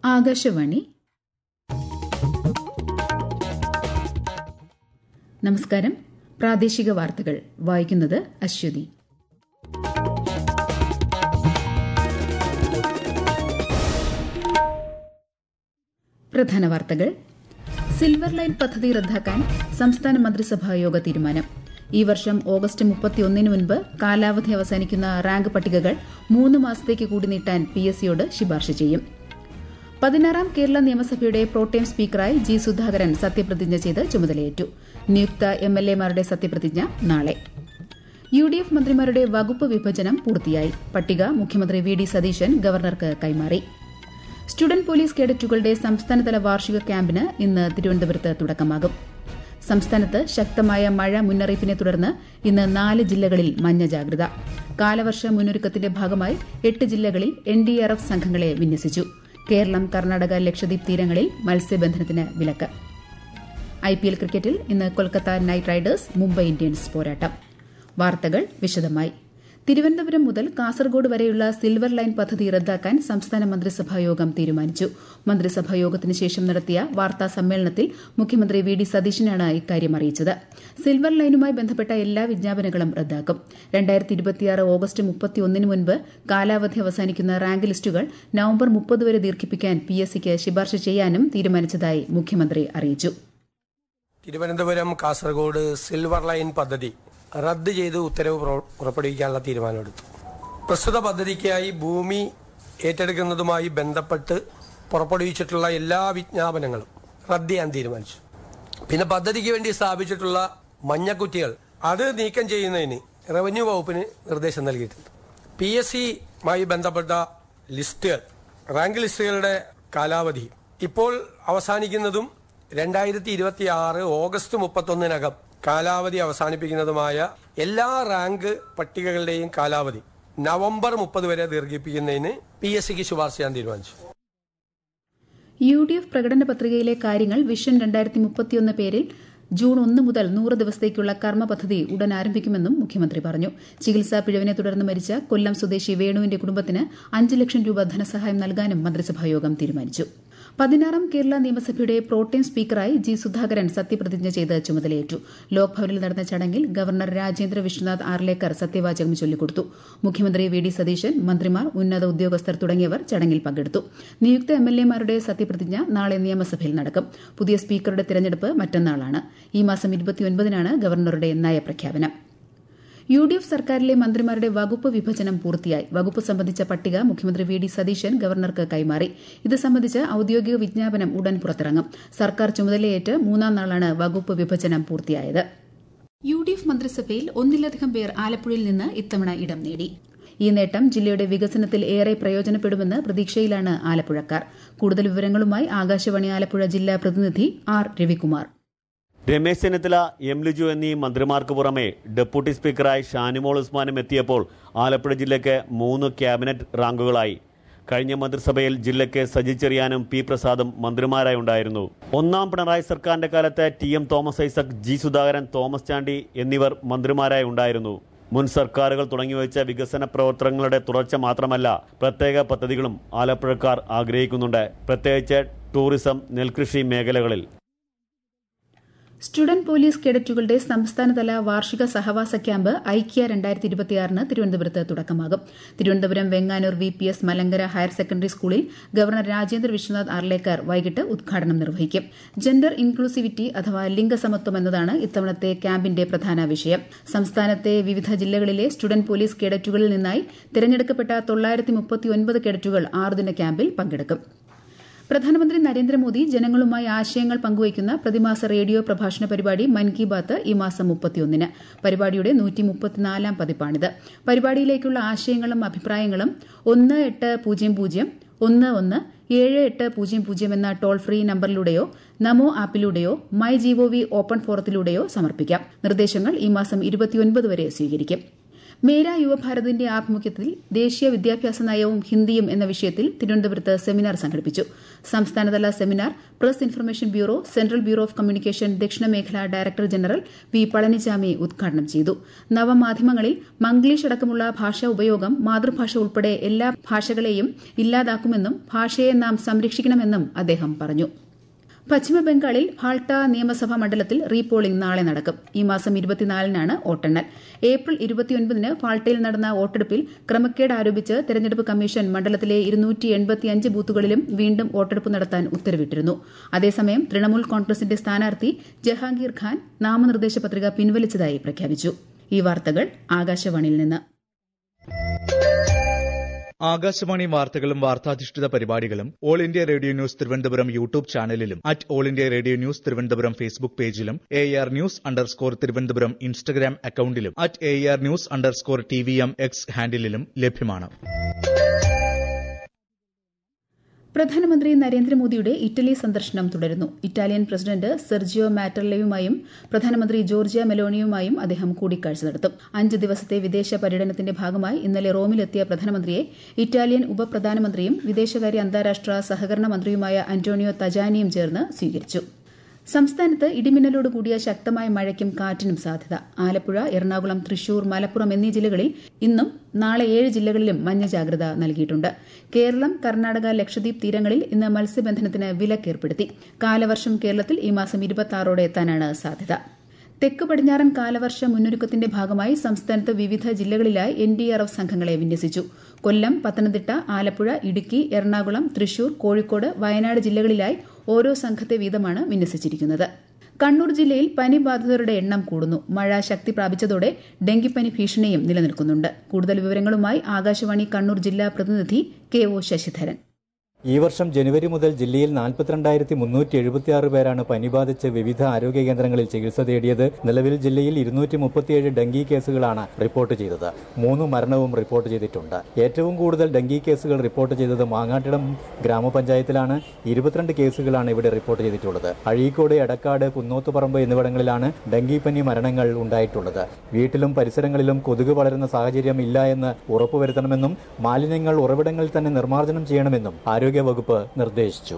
ആകാശവാണി നമസ്കാരം പ്രാദേശിക വാർത്തകൾ വായിക്കുന്നത് അശ്വതി പ്രധാന വാർത്തകൾ സിൽവർ ലൈൻ പദ്ധതി റദ്ദാക്കാൻ സംസ്ഥാന മന്ത്രിസഭാ യോഗ തീരുമാനം ഈ വർഷം ഓഗസ്റ്റ് മുപ്പത്തിയൊന്നിന് മുൻപ് കാലാവധി അവസാനിക്കുന്ന റാങ്ക് പട്ടികകൾ മൂന്ന് മാസത്തേക്ക് കൂടി നീട്ടാൻ പി എസ് സിയോട് ശുപാർശ ചെയ്യും പതിനാറാം കേരള നിയമസഭയുടെ പ്രോട്ടേം സ്പീക്കറായി ജി സുധാകരൻ സത്യപ്രതിജ്ഞ ചെയ്ത് ചുമതലയേറ്റു നിയുക്ത എം എൽ എമാരുടെ സത്യപ്രതിജ്ഞ നാളെ യു ഡി എഫ് മന്ത്രിമാരുടെ വകുപ്പ് വിഭജനം പൂർത്തിയായി പട്ടിക മുഖ്യമന്ത്രി വി ഡി സതീശൻ ഗവർണർക്ക് കൈമാറി സ്റ്റുഡന്റ് പോലീസ് കേഡറ്റുകളുടെ സംസ്ഥാനതല വാർഷിക ക്യാമ്പിന് ഇന്ന് തിരുവനന്തപുരത്ത് തുടക്കമാകും സംസ്ഥാനത്ത് ശക്തമായ മഴ മുന്നറിയിപ്പിനെ തുടർന്ന് ഇന്ന് നാല് ജില്ലകളിൽ മഞ്ഞ ജാഗ്രത കാലവർഷ മുന്നൊരുക്കത്തിന്റെ ഭാഗമായി എട്ട് ജില്ലകളിൽ എൻഡിആർഎഫ് സംഘങ്ങളെ വിന്യസിച്ചു കേരളം കർണാടക ലക്ഷദ്വീപ് തീരങ്ങളിൽ മത്സ്യബന്ധനത്തിന് വിലക്ക് ഐപിഎൽ ക്രിക്കറ്റിൽ ഇന്ന് Kolkata Knight Riders Mumbai Indians പോരാട്ടം വാർത്തകൾ വിശദമായി തിരുവനന്തപുരം മുതൽ കാസർഗോഡ് വരെയുള്ള സിൽവർ ലൈൻ പദ്ധതി റദ്ദാക്കാൻ സംസ്ഥാന മന്ത്രിസഭാ യോഗം തീരുമാനിച്ചു മന്ത്രിസഭാ യോഗത്തിന് ശേഷം നടത്തിയ വാർത്താ സമ്മേളനത്തിൽ മുഖ്യമന്ത്രി വി ഡി സതീശനാണ് ഇക്കാര്യം അറിയിച്ചത് സിൽവർ ലൈനുമായി ബന്ധപ്പെട്ട എല്ലാ വിജ്ഞാപനങ്ങളും റദ്ദാക്കും ഓഗസ്റ്റ് മുപ്പത്തിയൊന്നിന് മുൻപ് കാലാവധി അവസാനിക്കുന്ന റാങ്ക് ലിസ്റ്റുകൾ നവംബർ മുപ്പത് വരെ ദീർഘിപ്പിക്കാൻ പി എസ് സിക്ക് ശുപാർശ ചെയ്യാനും തീരുമാനിച്ചതായി മുഖ്യമന്ത്രി അറിയിച്ചു തിരുവനന്തപുരം കാസർഗോഡ് സിൽവർ ലൈൻ പദ്ധതി റദ്ദ് ചെയ്ത് ഉത്തരവ് പുറപ്പെടുവിക്കാനുള്ള തീരുമാനമെടുത്തു പ്രസ്തുത പദ്ധതിക്കായി ഭൂമി ഏറ്റെടുക്കുന്നതുമായി ബന്ധപ്പെട്ട് പുറപ്പെടുവിച്ചിട്ടുള്ള എല്ലാ വിജ്ഞാപനങ്ങളും റദ്ദ് ചെയ്യാൻ തീരുമാനിച്ചു പിന്നെ പദ്ധതിക്ക് വേണ്ടി സ്ഥാപിച്ചിട്ടുള്ള മഞ്ഞക്കുറ്റികൾ അത് നീക്കം ചെയ്യുന്നതിന് റവന്യൂ വകുപ്പിന് നിർദ്ദേശം നൽകിയിട്ടുണ്ട് പി എസ് സിയുമായി ബന്ധപ്പെട്ട ലിസ്റ്റുകൾ റാങ്ക് ലിസ്റ്റുകളുടെ കാലാവധി ഇപ്പോൾ അവസാനിക്കുന്നതും രണ്ടായിരത്തി ഇരുപത്തി ആറ് ഓഗസ്റ്റ് മുപ്പത്തൊന്നിനകം കാലാവധി അവസാനിപ്പിക്കുന്നതുമായ എല്ലാ റാങ്ക് പട്ടികകളുടെയും കാലാവധി നവംബർ മുപ്പത് വരെ ദീർഘിപ്പിക്കുന്നതിന് പി എസ് സിക്ക് ശുപാർശ ചെയ്യാൻ തീരുമാനിച്ചു യു ഡി എഫ് പ്രകടന പത്രികയിലെ കാര്യങ്ങൾ വിഷൻ രണ്ടായിരത്തി മുപ്പത്തിയൊന്ന് പേരിൽ ജൂൺ ഒന്ന് മുതൽ നൂറ് ദിവസത്തേക്കുള്ള കർമ്മ പദ്ധതി ഉടൻ ആരംഭിക്കുമെന്നും മുഖ്യമന്ത്രി പറഞ്ഞു ചികിത്സാ പിഴവിനെ തുടർന്ന് മരിച്ച കൊല്ലം സ്വദേശി വേണുവിന്റെ കുടുംബത്തിന് അഞ്ച് ലക്ഷം രൂപ ധനസഹായം നൽകാനും മന്ത്രിസഭായോഗം തീരുമാനിച്ചു പതിനാറാം കേരള നിയമസഭയുടെ പ്രോട്ടേം സ്പീക്കറായി ജി സുധാകരൻ സത്യപ്രതിജ്ഞ ചെയ്ത് ചുമതലയേറ്റു ലോക്ഭവനിൽ നടന്ന ചടങ്ങിൽ ഗവർണർ രാജേന്ദ്ര വിശ്വനാഥ് ആർലേക്കർ സത്യവാചകം ചൊല്ലിക്കൊടുത്തു മുഖ്യമന്ത്രി വി ഡി സതീശൻ മന്ത്രിമാർ ഉന്നത ഉദ്യോഗസ്ഥർ തുടങ്ങിയവർ ചടങ്ങിൽ പങ്കെടുത്തു നിയുക്ത എം എൽ എമാരുടെ സത്യപ്രതിജ്ഞ നാളെ നിയമസഭയിൽ നടക്കും പുതിയ സ്പീക്കറുടെ തിരഞ്ഞെടുപ്പ് മറ്റന്നാളാണ് ഈ മാസം ഇരുപത്തിയൊൻപതിനാണ് ഗവർണറുടെ നയപ്രഖ്യാപനം യു ഡി എഫ് സർക്കാരിലെ മന്ത്രിമാരുടെ വകുപ്പ് വിഭജനം പൂർത്തിയായി വകുപ്പ് സംബന്ധിച്ച പട്ടിക മുഖ്യമന്ത്രി വി ഡി സതീശൻ ഗവർണർക്ക് കൈമാറി ഇത് സംബന്ധിച്ച് ഔദ്യോഗിക വിജ്ഞാപനം ഉടൻ പുറത്തിറങ്ങും സർക്കാർ ചുമതലയേറ്റ് മൂന്നാം നാളാണ് വകുപ്പ് വിഭജനം പൂർത്തിയായത് യു ഡി എഫ് മന്ത്രിസഭയിൽ ഒന്നിലധികം പേർ ആലപ്പുഴയിൽ നിന്ന് ഇത്തവണ ഇടം നേടി ഈ നേട്ടം ജില്ലയുടെ വികസനത്തിൽ ഏറെ പ്രയോജനപ്പെടുമെന്ന് പ്രതീക്ഷയിലാണ് ആലപ്പുഴക്കാർ കൂടുതൽ വിവരങ്ങളുമായി ആകാശവാണി ആലപ്പുഴ ജില്ലാ പ്രതിനിധി ആർ രവികുമാർ രമേശ് ചെന്നിത്തല എം ലിജു എന്നീ മന്ത്രിമാർക്ക് പുറമെ ഡെപ്യൂട്ടി സ്പീക്കറായി ഷാനിമോൾ ഉസ്മാനും എത്തിയപ്പോൾ ആലപ്പുഴ ജില്ലയ്ക്ക് മൂന്ന് ക്യാബിനറ്റ് റാങ്കുകളായി കഴിഞ്ഞ മന്ത്രിസഭയിൽ ജില്ലയ്ക്ക് സജി ചെറിയാനും പി പ്രസാദും മന്ത്രിമാരായി ഉണ്ടായിരുന്നു ഒന്നാം പിണറായി സർക്കാരിന്റെ കാലത്ത് T M Thomas Isaac G Sudhakaran Thomas Chandy എന്നിവർ മന്ത്രിമാരായി ഉണ്ടായിരുന്നു മുൻ സർക്കാരുകൾ തുടങ്ങിവെച്ച വികസന പ്രവർത്തനങ്ങളുടെ തുടർച്ച മാത്രമല്ല പ്രത്യേക പദ്ധതികളും ആലപ്പുഴക്കാർ ആഗ്രഹിക്കുന്നുണ്ട് പ്രത്യേകിച്ച് ടൂറിസം നെൽകൃഷി മേഖലകളിൽ സ്റ്റുഡന്റ് പോലീസ് കേഡറ്റുകളുടെ സംസ്ഥാനതല വാർഷിക സഹവാസ ക്യാമ്പ് ഐക്യ രണ്ടായിരത്തി ഇരുപത്തിയാറിന് തിരുവനന്തപുരത്ത് തുടക്കമാകും Thiruvananthapuram Venganoor V P S Malankara higher secondary സ്കൂളിൽ ഗവർണർ രാജേന്ദ്ര വിശ്വനാഥ് ആർലേക്കർ വൈകിട്ട് ഉദ്ഘാടനം നിർവഹിക്കും ജെൻഡർ ഇൻക്ലൂസിവിറ്റി അഥവാ ലിംഗസമത്വം എന്നതാണ് ഇത്തവണത്തെ ക്യാമ്പിന്റെ പ്രധാന വിഷയം സംസ്ഥാനത്തെ വിവിധ ജില്ലകളിലെ സ്റ്റുഡന്റ് പോലീസ് കേഡറ്റുകളിൽ നിന്നായി തിരഞ്ഞെടുക്കപ്പെട്ട തൊള്ളായിരത്തി മുപ്പത്തിയൊൻപത് കേഡറ്റുകൾ ആറുദിന ക്യാമ്പിൽ പങ്കെടുക്കും പ്രധാനമന്ത്രി നരേന്ദ്രമോദി ജനങ്ങളുമായി ആശയങ്ങൾ പങ്കുവയ്ക്കുന്ന പ്രതിമാസ റേഡിയോ പ്രഭാഷണ പരിപാടി മൻ കി ബാത്ത് ഈ മാസം മുപ്പത്തിയൊന്നിന് പരിപാടിയുടെ നൂറ്റി മുപ്പത്തിനാലാം പതിപ്പാണിത് പരിപാടിയിലേക്കുള്ള ആശയങ്ങളും അഭിപ്രായങ്ങളും ഒന്ന് എട്ട് പൂജ്യം പൂജ്യം ഒന്ന് ഒന്ന് ഏഴ് എട്ട് പൂജ്യം പൂജ്യം എന്ന ടോൾ ഫ്രീ നമ്പറിലൂടെയോ നമോ ആപ്പിലൂടെയോ മൈ ജിഒവി ഓപ്പൺ ഫോറത്തിലൂടെയോ സമർപ്പിക്കാം നിർദ്ദേശങ്ങൾ ഈ മാസം ഇരുപത്തിയൊൻപത് വരെ സ്വീകരിക്കും മേര യുവഭാരതിന്റെ ആഭിമുഖ്യത്തിൽ ദേശീയ വിദ്യാഭ്യാസ നയവും ഹിന്ദിയും എന്ന വിഷയത്തിൽ തിരുവനന്തപുരത്ത് സെമിനാർ സംഘടിപ്പിച്ചു സംസ്ഥാനതല seminar press information bureau central bureau of communication ദക്ഷിണ മേഖല ഡയറക്ടർ ജനറൽ വി പളനിച്ചാമി ഉദ്ഘാടനം ചെയ്തു നവമാധ്യമങ്ങളിൽ മംഗ്ലീഷ് അടക്കമുള്ള ഭാഷാ ഉപയോഗം മാതൃഭാഷ ഉൾപ്പെടെ എല്ലാ ഭാഷകളെയും ഇല്ലാതാക്കുമെന്നും ഭാഷയെ നാം സംരക്ഷിക്കണമെന്നും അദ്ദേഹം പറഞ്ഞു പശ്ചിമബംഗാളിൽ ഫാൾട്ട നിയമസഭാ മണ്ഡലത്തിൽ റീപോളിംഗ് നാളെ നടക്കും ഈ മാസം ഇരുപത്തിനാലിനാണ് വോട്ടെണ്ണൽ ഏപ്രിൽ ഇരുപത്തിയൊൻപതിന് ഫാൾട്ടയിൽ നടന്ന വോട്ടെടുപ്പിൽ ക്രമക്കേട് ആരോപിച്ച് തെരഞ്ഞെടുപ്പ് കമ്മീഷൻ മണ്ഡലത്തിലെ ഇരുന്നൂറ്റി എൺപത്തിയഞ്ച് ബൂത്തുകളിലും വീണ്ടും വോട്ടെടുപ്പ് നടത്താൻ ഉത്തരവിട്ടിരുന്നു അതേസമയം തൃണമൂൽ കോൺഗ്രസിന്റെ സ്ഥാനാർത്ഥി ജഹാംഗീർ ഖാൻ നാമനിർദ്ദേശ പത്രിക പിൻവലിച്ചതായി പ്രഖ്യാപിച്ചു ഈ വാർത്തകൾ ആകാശവാണിയിൽ നിന്ന് ആകാശവാണി വാർത്തകളും വാർത്താധിഷ്ഠിത പരിപാടികളും All India Radio News Thiruvananthapuram YouTube ചാനലിലും at All India Radio News Thiruvananthapuram Facebook പേജിലും A R news underscore Thiruvananthapuram Instagram അക്കൌണ്ടിലും at A R news underscore T V M X ഹാൻഡിലും ലഭ്യമാണ് പ്രധാനമന്ത്രി നരേന്ദ്രമോദിയുടെ ഇറ്റലി സന്ദർശനം തുടരുന്നു ഇറ്റാലിയൻ പ്രസിഡന്റ് സെർജിയോ മാറ്റർലയുമായും പ്രധാനമന്ത്രി ജോർജിയ മെലോണിയുമായും അദ്ദേഹം കൂടിക്കാഴ്ച നടത്തും അഞ്ച് ദിവസത്തെ വിദേശ പര്യടനത്തിന്റെ ഭാഗമായി ഇന്നലെ റോമിലെത്തിയ പ്രധാനമന്ത്രിയെ ഇറ്റാലിയൻ ഉപപ്രധാനമന്ത്രിയും വിദേശകാര്യ അന്താരാഷ്ട്ര സഹകരണ മന്ത്രിയുമായ അന്റോണിയോ തജാനിയും ചേർന്ന് സ്വീകരിച്ചു സംസ്ഥാനത്ത് ഇടിമിന്നലോട് കൂടിയ ശക്തമായ മഴയ്ക്കും കാറ്റിനും സാധ്യത ആലപ്പുഴ എറണാകുളം തൃശൂർ മലപ്പുറം എന്നീ ജില്ലകളിൽ ഇന്നും നാളെ ഏഴ് ജില്ലകളിലും മഞ്ഞ ജാഗ്രത നൽകിയിട്ടുണ്ട് കേരളം കർണാടക ലക്ഷദ്വീപ് തീരങ്ങളിൽ ഇന്ന് മത്സ്യബന്ധനത്തിന് വിലക്കേർപ്പെടുത്തി കാലവർഷം കേരളത്തിൽ ഈ മാസം ഇരുപത്തിയാറോടെ എത്താനാണ് സാധ്യത തെക്ക് പടിഞ്ഞാറൻ കാലവർഷ മുന്നൊരുക്കത്തിന്റെ ഭാഗമായി സംസ്ഥാനത്ത് വിവിധ ജില്ലകളിലായി എൻഡിആർഎഫ് സംഘങ്ങളെ വിന്യസിച്ചു കൊല്ലം പത്തനംതിട്ട ആലപ്പുഴ ഇടുക്കി എറണാകുളം തൃശൂർ കോഴിക്കോട് വയനാട് ജില്ലകളിലായി ഓരോ സംഘത്തെ വീതമാണ് വിന്യസിച്ചിരിക്കുന്നത് കണ്ണൂർ ജില്ലയിൽ പനി ബാധിതരുടെ എണ്ണം കൂടുന്നു മഴ ശക്തി പ്രാപിച്ചതോടെ ഡെങ്കിപ്പനി ഭീഷണിയും നിലനിൽക്കുന്നുണ്ട് കൂടുതൽ വിവരങ്ങളുമായി ആകാശവാണി കണ്ണൂർ ജില്ലാ പ്രതിനിധി കെ ഒ ശശിധരൻ ഈ വർഷം ജനുവരി മുതൽ ജില്ലയിൽ നാൽപ്പത്തിരണ്ടായിരത്തി മുന്നൂറ്റി എഴുപത്തിയാറ് പേരാണ് പനി ബാധിച്ച് വിവിധ ആരോഗ്യ കേന്ദ്രങ്ങളിൽ ചികിത്സ തേടിയത് നിലവിൽ ജില്ലയിൽ ഇരുന്നൂറ്റി മുപ്പത്തിയേഴ് ഡെങ്കി കേസുകളാണ് റിപ്പോർട്ട് ചെയ്തത് മൂന്ന് മരണവും റിപ്പോർട്ട് ചെയ്തിട്ടുണ്ട് ഏറ്റവും കൂടുതൽ ഡെങ്കി കേസുകൾ റിപ്പോർട്ട് ചെയ്തത് മാങ്ങാട്ടിടം ഗ്രാമപഞ്ചായത്തിലാണ് ഇരുപത്തിരണ്ട് കേസുകളാണ് ഇവിടെ റിപ്പോർട്ട് ചെയ്തിട്ടുള്ളത് അഴീക്കോട് എടക്കാട് കുന്നോത്തുപറമ്പ് എന്നിവിടങ്ങളിലാണ് ഡെങ്കിപ്പനി മരണങ്ങൾ ഉണ്ടായിട്ടുള്ളത് വീട്ടിലും പരിസരങ്ങളിലും കൊതുക് വളരുന്ന സാഹചര്യം ഇല്ല എന്ന് ഉറപ്പുവരുത്തണമെന്നും മാലിന്യങ്ങൾ ഉറവിടങ്ങളിൽ തന്നെ നിർമ്മാർജ്ജനം ചെയ്യണമെന്നും ആരോഗ്യവകുപ്പ് നിർദ്ദേശിച്ചു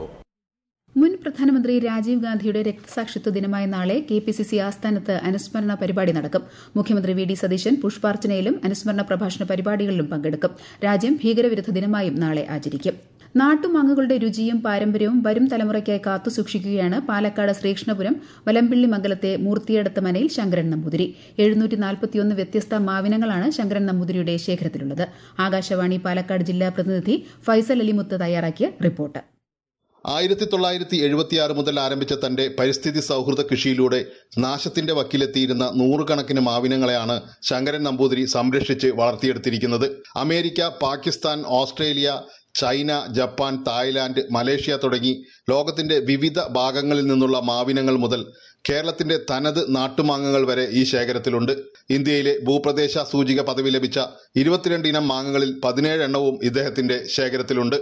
മുൻ പ്രധാനമന്ത്രി രാജീവ് ഗാന്ധിയുടെ രക്തസാക്ഷിത്വ ദിനമായ നാളെ കെ പി സി സി ആസ്ഥാനത്ത് അനുസ്മരണ പരിപാടി നടക്കും മുഖ്യമന്ത്രി വി ഡി സതീശൻ പുഷ്പാർച്ചനയിലും അനുസ്മരണ പ്രഭാഷണ പരിപാടികളിലും പങ്കെടുക്കും രാജ്യം ഭീകരവിരുദ്ധ ദിനമായും നാളെ ആചരിക്കും നാട്ടുമാങ്ങകളുടെ രുചിയും പാരമ്പര്യവും വരും തലമുറയ്ക്കായി കാത്തുസൂക്ഷിക്കുകയാണ് പാലക്കാട് ശ്രീകൃഷ്ണപുരം വലമ്പിള്ളി മംഗലത്തെ മൂർത്തിയടത്ത് മനയിൽ ശങ്കരൻ നമ്പൂതിരി എഴുന്നൂറ്റി നാൽപ്പത്തിയൊന്ന് വ്യത്യസ്ത മാവിനങ്ങളാണ് ശങ്കരൻ നമ്പൂതിരിയുടെ ശേഖരത്തിലുള്ളത് ആകാശവാണി പാലക്കാട് ജില്ലാ പ്രതിനിധി ഫൈസൽ അലിമുത്ത് തയ്യാറാക്കിയ റിപ്പോർട്ട് ആയിരത്തി തൊള്ളായിരത്തി എഴുപത്തിയാറ് മുതൽ ആരംഭിച്ച തന്റെ പരിസ്ഥിതി സൗഹൃദ കൃഷിയിലൂടെ നാശത്തിന്റെ വക്കിലെത്തിയിരുന്ന നൂറുകണക്കിന് മാവിനങ്ങളെയാണ് ശങ്കരൻ നമ്പൂതിരി സംരക്ഷിച്ച് വളർത്തിയെടുത്തിരിക്കുന്നത് America Pakistan Australia China Japan Thailand Malaysia തുടങ്ങി ലോകത്തിന്റെ വിവിധ ഭാഗങ്ങളിൽ നിന്നുള്ള മാവിനങ്ങൾ മുതൽ കേരളത്തിന്റെ തനത് നാട്ടുമാങ്ങകൾ വരെ ഈ ശേഖരത്തിലുണ്ട് ഇന്ത്യയിലെ ഭൂപ്രദേശ സൂചിക പദവി ലഭിച്ച ഇരുപത്തിരണ്ട് ഇനം മാങ്ങകളിൽ പതിനേഴ് എണ്ണവും ഇദ്ദേഹത്തിന്റെ ശേഖരത്തിലുണ്ട്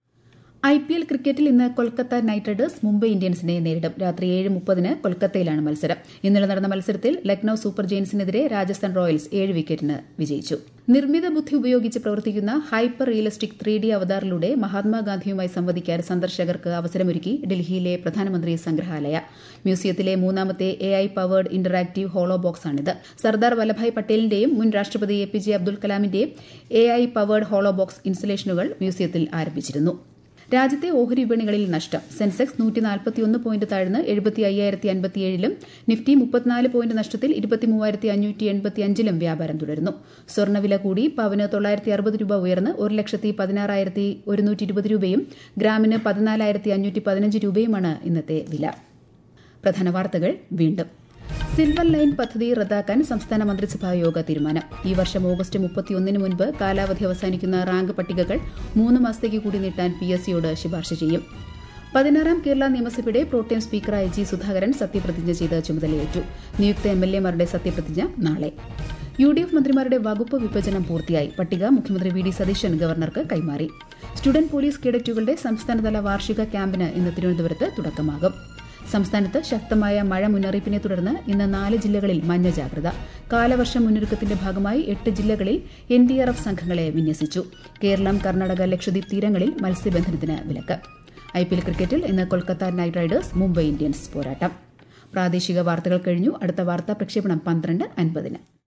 ഐ പി എൽ ക്രിക്കറ്റിൽ ഇന്ന് കൊൽക്കത്ത നൈറ്റ് റൈഡേഴ്സ് മുംബൈ ഇന്ത്യൻസിനെ നേരിടും രാത്രി ഏഴ് മുപ്പതിന് കൊൽക്കത്തയിലാണ് മത്സരം ഇന്നലെ നടന്ന മത്സരത്തിൽ ലക്നൌ സൂപ്പർ ജെയിൻസിനെതിരെ രാജസ്ഥാൻ റോയൽസ് ഏഴ് വിക്കറ്റിന് വിജയിച്ചു നിർമ്മിത ബുദ്ധി ഉപയോഗിച്ച് പ്രവർത്തിക്കുന്ന ഹൈപ്പർ റിയലിസ്റ്റിക് ത്രീ ഡി അവതാറിലൂടെ മഹാത്മാഗാന്ധിയുമായി സംവദിക്കാൻ സന്ദർശകർക്ക് അവസരമൊരുക്കി ഡൽഹിയിലെ പ്രധാനമന്ത്രി സംഗ്രഹാലയ മ്യൂസിയത്തിലെ മൂന്നാമത്തെ A I powered interactive holo ബോക്സാണിത് സർദാർ വല്ലഭായ് പട്ടേലിന്റെയും മുൻ രാഷ്ട്രപതി എ പി ജെ അബ്ദുൽ കലാമിന്റെയും A I powered holo box ഇൻസ്റ്റലേഷനുകൾ മ്യൂസിയത്തിൽ ആരംഭിച്ചിരുന്നു രാജ്യത്തെ ഓഹരി വിപണികളിൽ നഷ്ടം സെൻസെക്സ് നൂറ്റി നാൽപ്പത്തിയൊന്ന് പോയിന്റ് താഴ്ന്ന് എഴുപത്തി അയ്യായിരത്തി അൻപത്തിയേഴിലും നിഫ്റ്റി മുപ്പത്തിനാല് പോയിന്റ് നഷ്ടത്തിൽ ഇരുപത്തി മൂവായിരത്തി അഞ്ഞൂറ്റി എൺപത്തിയഞ്ചിലും വ്യാപാരം തുടരുന്നു സ്വർണ്ണവില കൂടി പവന് തൊള്ളായിരത്തി അറുപത് രൂപ ഉയർന്ന് ഒരു ലക്ഷത്തി പതിനാറായിരത്തി ഒരുന്നൂറ്റി ഇരുപത് രൂപയും ഗ്രാമിന് പതിനാലായിരത്തി അഞ്ഞൂറ്റി പതിനഞ്ച് രൂപയുമാണ് ഇന്നത്തെ വില പ്രധാന വാർത്തകൾ വീണ്ടും സിൽവർ ലൈൻ പദ്ധതി റദ്ദാക്കാൻ സംസ്ഥാന മന്ത്രിസഭാ യോഗ തീരുമാനം ഈ വർഷം ഓഗസ്റ്റ് മുപ്പത്തിയൊന്നിന് മുൻപ് കാലാവധി അവസാനിക്കുന്ന റാങ്ക് പട്ടികകൾ മൂന്ന് മാസത്തേക്ക് കൂടി നീട്ടാൻ പി എസ് സിയോട് ശുപാർശ ചെയ്യും പതിനാറാം കേരള നിയമസഭയുടെ പ്രോട്ടേം സ്പീക്കറായ ജി സുധാകരൻ സത്യപ്രതിജ്ഞ ചെയ്ത് ചുമതലയേറ്റു നിയുക്ത എം എൽ എമാരുടെ സത്യപ്രതിജ്ഞ നാളെ യു ഡി എഫ് മന്ത്രിമാരുടെ വകുപ്പ് വിഭജനം പൂർത്തിയായി പട്ടിക മുഖ്യമന്ത്രി വി ഡി സതീശൻ ഗവർണർക്ക് കൈമാറി സ്റ്റുഡന്റ് പോലീസ് കേഡറ്റുകളുടെ സംസ്ഥാനതല വാർഷിക ക്യാമ്പിന് ഇന്ന് തിരുവനന്തപുരത്ത് തുടക്കമാകും സംസ്ഥാനത്ത് ശക്തമായ മഴ മുന്നറിയിപ്പിനെ തുടർന്ന് ഇന്ന് നാല് ജില്ലകളിൽ മഞ്ഞ ജാഗ്രത കാലവർഷ മുന്നൊരുക്കത്തിന്റെ ഭാഗമായി എട്ട് ജില്ലകളിൽ എൻ ഡി ആർ എഫ് സംഘങ്ങളെ വിന്യസിച്ചു കേരളം കർണാടക ലക്ഷദ്വീപ് തീരങ്ങളിൽ മത്സ്യബന്ധനത്തിന് വിലക്ക് ഐ പി എൽ ക്രിക്കറ്റിൽ ഇന്ന് Kolkata Knight Riders Mumbai Indians പോരാട്ടം പ്രാദേശിക വാർത്തകൾ കഴിഞ്ഞു അടുത്ത വാർത്താ പ്രക്ഷേപണം പന്ത്രണ്ട് അൻപതിന്